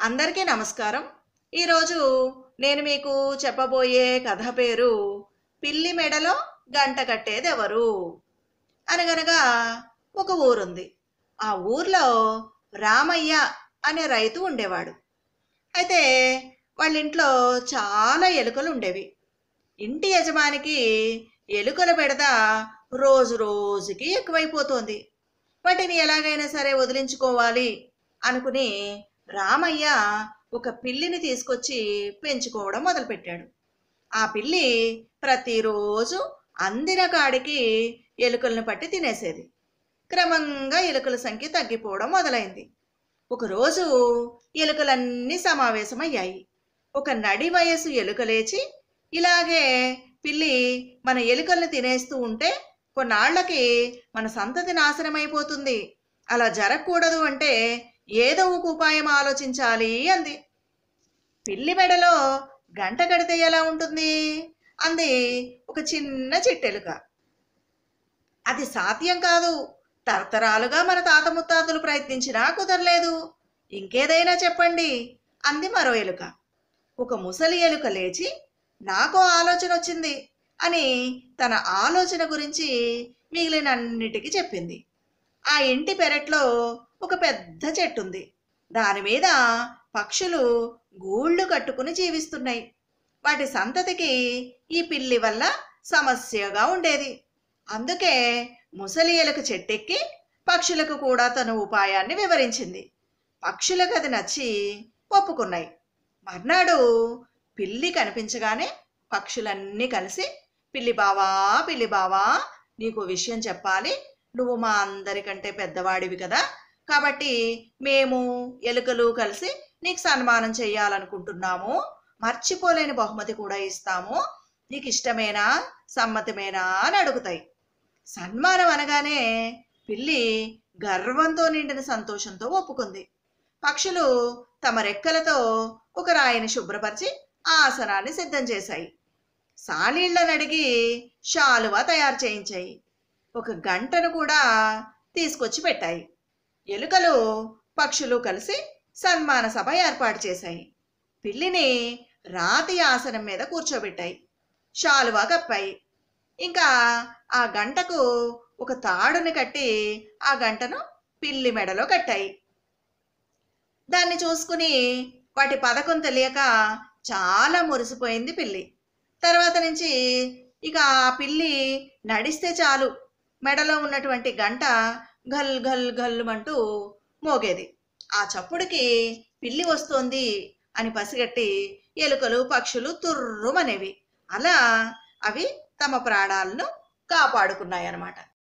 అందరికీ నమస్కారం ఈరోజు నేను మీకు చెప్పబోయే కథ పేరు పిల్లి మెడలో గంట కట్టేదెవరు అనగనగా ఒక ఊరుంది ఆ ఊర్లో రామయ్య అనే రైతు ఉండేవాడు అయితే వాళ్ళ ఇంట్లో చాలా ఎలుకలు ఉండేవి ఇంటి యజమానికి ఎలుకల బెడద రోజు రోజుకి ఎక్కువైపోతోంది వాటిని ఎలాగైనా సరే వదిలించుకోవాలి అనుకుని రామయ్య ఒక పిల్లిని తీసుకొచ్చి పెంచుకోవడం మొదలుపెట్టాడు ఆ పిల్లి ప్రతిరోజు అందిన కాడికి ఎలుకలను పట్టి తినేసేది క్రమంగా ఎలుకల సంఖ్య తగ్గిపోవడం మొదలైంది ఒకరోజు ఎలుకలన్నీ సమావేశమయ్యాయి ఒక నడి వయసు ఎలుక లేచి ఇలాగే పిల్లి మన ఎలుకల్ని తినేస్తూ ఉంటే కొన్నాళ్లకి మన సంతతి నాశనమైపోతుంది అలా జరగకూడదు అంటే ఏదో ఒక ఉపాయం ఆలోచించాలి అంది పిల్లి మెడలో గంట కడితే ఎలా ఉంటుంది అంది ఒక చిన్న చిట్టెలుక అది సాధ్యం కాదు తరతరాలుగా మన తాత ముత్తాతలు ప్రయత్నించినా కుదరలేదు ఇంకేదైనా చెప్పండి అంది మరో ఎలుక ఒక ముసలి ఎలుక లేచి నాకు ఆలోచన వచ్చింది అని తన ఆలోచన గురించి మిగిలినన్నిటికీ చెప్పింది ఆ ఇంటి పెరట్లో ఒక పెద్ద చెట్టు ఉంది దాని మీద పక్షులు గూళ్ళు కట్టుకుని జీవిస్తున్నాయి వాటి సంతతికి ఈ పిల్లి వల్ల సమస్యగా ఉండేది అందుకే ముసలి ఎలుక చెట్టెక్కి పక్షులకు కూడా తన ఉపాయాన్ని వివరించింది పక్షులకు అది నచ్చి ఒప్పుకున్నాయి మర్నాడు పిల్లి కనిపించగానే పక్షులన్నీ కలిసి పిల్లి బావా పిల్లి బావా నీకు విషయం చెప్పాలి నువ్వు మా అందరికంటే పెద్దవాడివి కదా కాబట్టి మేము ఎలుకలు కలిసి నీకు సన్మానం చేయాలనుకుంటున్నాము మర్చిపోలేని బహుమతి కూడా ఇస్తాము నీకు ఇష్టమేనా సమ్మతమేనా అని అడుగుతాయి సన్మానం అనగానే పిల్లి గర్వంతో నిండిన సంతోషంతో ఒప్పుకుంది పక్షులు తమ రెక్కలతో ఒక రాయిని శుభ్రపరిచి ఆసనాన్ని సిద్ధం చేశాయి సాలీళ్లను అడిగి శాలువా తయారు చేయించాయి ఒక గంటను కూడా తీసుకొచ్చి పెట్టాయి ఎలుకలు పక్షులు కలిసి సన్మాన సభ ఏర్పాటు చేశాయి పిల్లిని రాతి ఆసనం మీద కూర్చోబెట్టాయి శాలువా కప్పాయి ఇంకా ఆ గంటకు ఒక తాడుని కట్టి ఆ గంటను పిల్లి మెడలో కట్టాయి దాన్ని చూసుకుని వాటి పథకం తెలియక చాలా మురిసిపోయింది పిల్లి తర్వాత నుంచి ఇక ఆ పిల్లి నడిస్తే చాలు మెడలో ఉన్నటువంటి గంట గల్ గల్ గల్లుమంటూ మోగేది ఆ చప్పుడుకి పిల్లి వస్తోంది అని పసిగట్టి ఎలుకలు పక్షులు తుర్రుమనేవి అలా అవి తమ ప్రాణాలను కాపాడుకున్నాయన్నమాట